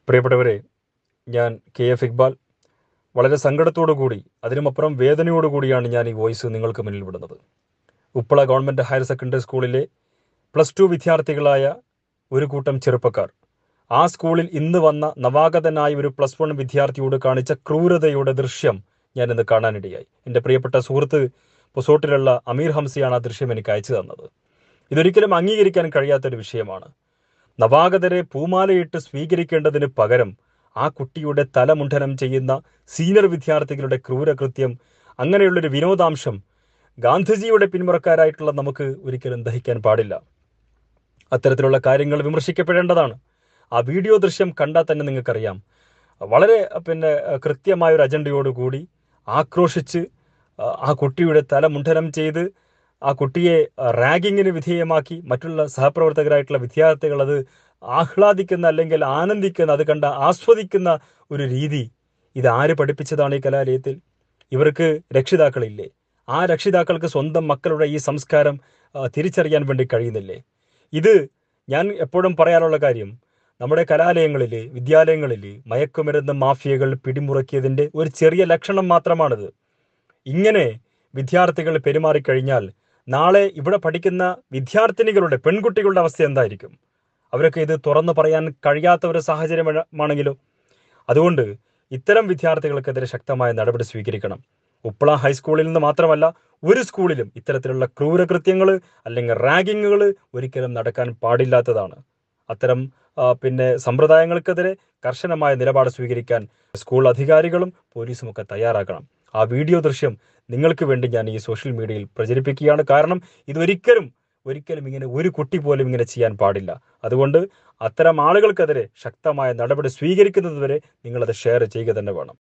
പ്രിയപ്പെട്ടവരെ ഞാൻ K F Iqbal വളരെ സങ്കടത്തോടു കൂടി അതിനുമപ്പുറം വേദനയോടു കൂടിയാണ് ഞാൻ ഈ വോയിസ് നിങ്ങൾക്ക് മുന്നിൽ വിടുന്നത് ഉപ്പള ഗവൺമെൻറ് ഹയർ സെക്കൻഡറി സ്കൂളിലെ പ്ലസ് ടു വിദ്യാർത്ഥികളായ ഒരു കൂട്ടം ചെറുപ്പക്കാർ ആ സ്കൂളിൽ ഇന്ന് വന്ന നവാഗതനായ ഒരു പ്ലസ് വൺ വിദ്യാർത്ഥിയോട് കാണിച്ച ക്രൂരതയുടെ ദൃശ്യം ഞാൻ ഇന്ന് കാണാനിടയായി എൻ്റെ പ്രിയപ്പെട്ട സുഹൃത്ത് പൊസോട്ടിലുള്ള അമീർ ഹംസയാണ് ആ ദൃശ്യം എനിക്ക് അയച്ചു തന്നത് ഇതൊരിക്കലും അംഗീകരിക്കാൻ കഴിയാത്തൊരു വിഷയമാണ് നവാഗതരെ പൂമാലയിട്ട് സ്വീകരിക്കേണ്ടതിന് പകരം ആ കുട്ടിയുടെ തലമുണ്ഡനം ചെയ്യുന്ന സീനിയർ വിദ്യാർത്ഥികളുടെ ക്രൂരകൃത്യം അങ്ങനെയുള്ളൊരു വിനോദാംശം ഗാന്ധിജിയുടെ പിന്മുറക്കാരായിട്ടുള്ള നമുക്ക് ഒരിക്കലും ദഹിക്കാൻ പാടില്ല അത്തരത്തിലുള്ള കാര്യങ്ങൾ വിമർശിക്കപ്പെടേണ്ടതാണ് ആ വീഡിയോ ദൃശ്യം കണ്ടാൽ തന്നെ നിങ്ങൾക്കറിയാം വളരെ പിന്നെ കൃത്യമായ ഒരു അജണ്ടയോടുകൂടി ആക്രോശിച്ച് ആ കുട്ടിയുടെ തല മുണ്ഡനം ചെയ്ത് ആ കുട്ടിയെ റാഗിങ്ങിന് വിധേയമാക്കി മറ്റുള്ള സഹപ്രവർത്തകരായിട്ടുള്ള വിദ്യാർത്ഥികൾ അത് ആഹ്ലാദിക്കുന്ന അല്ലെങ്കിൽ ആനന്ദിക്കുന്ന അത് കണ്ട ആസ്വദിക്കുന്ന ഒരു രീതി ഇത് ആര് പഠിപ്പിച്ചതാണ് ഈ കലാലയത്തിൽ ഇവർക്ക് രക്ഷിതാക്കളില്ലേ ആ രക്ഷിതാക്കൾക്ക് സ്വന്തം മക്കളുടെ ഈ സംസ്കാരം തിരിച്ചറിയാൻ വേണ്ടി കഴിയുന്നില്ലേ ഇത് ഞാൻ എപ്പോഴും പറയാനുള്ള കാര്യം നമ്മുടെ കലാലയങ്ങളിൽ വിദ്യാലയങ്ങളിൽ മയക്കുമരുന്ന് മാഫിയകൾ പിടിമുറക്കിയതിൻ്റെ ഒരു ചെറിയ ലക്ഷണം മാത്രമാണിത് ഇങ്ങനെ വിദ്യാർത്ഥികൾ പെരുമാറിക്കഴിഞ്ഞാൽ നാളെ ഇവിടെ പഠിക്കുന്ന വിദ്യാർത്ഥിനികളുടെ പെൺകുട്ടികളുടെ അവസ്ഥ എന്തായിരിക്കും അവരൊക്കെ ഇത് തുറന്നു പറയാൻ കഴിയാത്ത ഒരു സാഹചര്യമാണെങ്കിലോ അതുകൊണ്ട് ഇത്തരം വിദ്യാർത്ഥികൾക്കെതിരെ ശക്തമായ നടപടി സ്വീകരിക്കണം ഉപ്പള ഹൈസ്കൂളിൽ നിന്ന് മാത്രമല്ല ഒരു സ്കൂളിലും ഇത്തരത്തിലുള്ള ക്രൂരകൃത്യങ്ങൾ അല്ലെങ്കിൽ റാഗിങ്ങുകൾ ഒരിക്കലും നടക്കാൻ പാടില്ലാത്തതാണ് അത്തരം പിന്നെ സമ്പ്രദായങ്ങൾക്കെതിരെ കർശനമായ നിലപാട് സ്വീകരിക്കാൻ സ്കൂൾ അധികാരികളും പോലീസും ഒക്കെ തയ്യാറാക്കണം ആ വീഡിയോ ദൃശ്യം നിങ്ങൾക്ക് വേണ്ടി ഞാൻ ഈ സോഷ്യൽ മീഡിയയിൽ പ്രചരിപ്പിക്കുകയാണ് കാരണം ഇതൊരിക്കലും ഒരിക്കലും ഇങ്ങനെ ഒരു കുട്ടി പോലും ഇങ്ങനെ ചെയ്യാൻ പാടില്ല അതുകൊണ്ട് അത്തരം ആളുകൾക്കെതിരെ ശക്തമായ നടപടി സ്വീകരിക്കുന്നതുവരെ നിങ്ങളത് ഷെയർ ചെയ്യുക തന്നെ വേണം